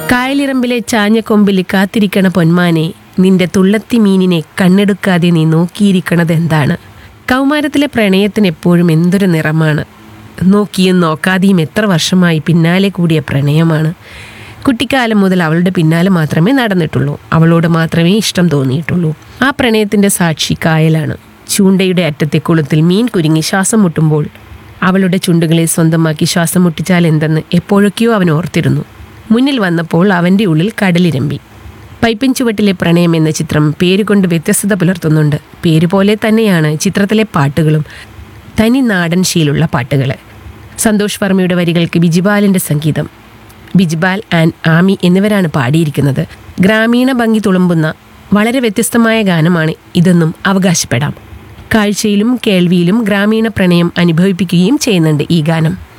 കായലിറമ്പിലെ ചാഞ്ഞ കൊമ്പിൽ കാത്തിരിക്കണ പൊന്മാനെ നിന്റെ തുള്ളത്തി മീനിനെ കണ്ണെടുക്കാതെ നീ നോക്കിയിരിക്കണത് എന്താണ് കൗമാരത്തിലെ പ്രണയത്തിന് എപ്പോഴും എന്തൊരു നിറമാണ് നോക്കിയും നോക്കാതെയും എത്ര വർഷമായി പിന്നാലെ കൂടിയ പ്രണയമാണ് കുട്ടിക്കാലം മുതൽ അവളുടെ പിന്നാലെ മാത്രമേ നടന്നിട്ടുള്ളൂ അവളോട് മാത്രമേ ഇഷ്ടം തോന്നിയിട്ടുള്ളൂ ആ പ്രണയത്തിന്റെ സാക്ഷി കായലാണ് ചൂണ്ടയുടെ അറ്റത്തെ കുളത്തിൽ മീൻ കുരുങ്ങി ശ്വാസം മുട്ടുമ്പോൾ അവളുടെ ചുണ്ടുകളെ സ്വന്തമാക്കി ശ്വാസം മുട്ടിച്ചാൽ എന്തെന്ന് എപ്പോഴൊക്കെയോ അവൻ ഓർത്തിരുന്നു മുന്നിൽ വന്നപ്പോൾ അവൻ്റെ ഉള്ളിൽ കടലിരമ്പി പൈപ്പിൻ ചുവട്ടിലെ പ്രണയം എന്ന ചിത്രം പേരുകൊണ്ട് വ്യത്യസ്തത പുലർത്തുന്നുണ്ട് പേര് പോലെ തന്നെയാണ് ചിത്രത്തിലെ പാട്ടുകളും തനി നാടൻ ശീലുള്ള പാട്ടുകൾ സന്തോഷ് വർമ്മയുടെ വരികൾക്ക് ബിജിബാലിൻ്റെ സംഗീതം ബിജിബാൽ ആൻഡ് ആമി എന്നിവരാണ് പാടിയിരിക്കുന്നത് ഗ്രാമീണ ഭംഗി തുളുമ്പുന്ന വളരെ വ്യത്യസ്തമായ ഗാനമാണ് ഇതെന്നും അവകാശപ്പെടാം കാഴ്ചയിലും കേൾവിയിലും ഗ്രാമീണ പ്രണയം അനുഭവിപ്പിക്കുകയും ചെയ്യുന്നുണ്ട് ഈ ഗാനം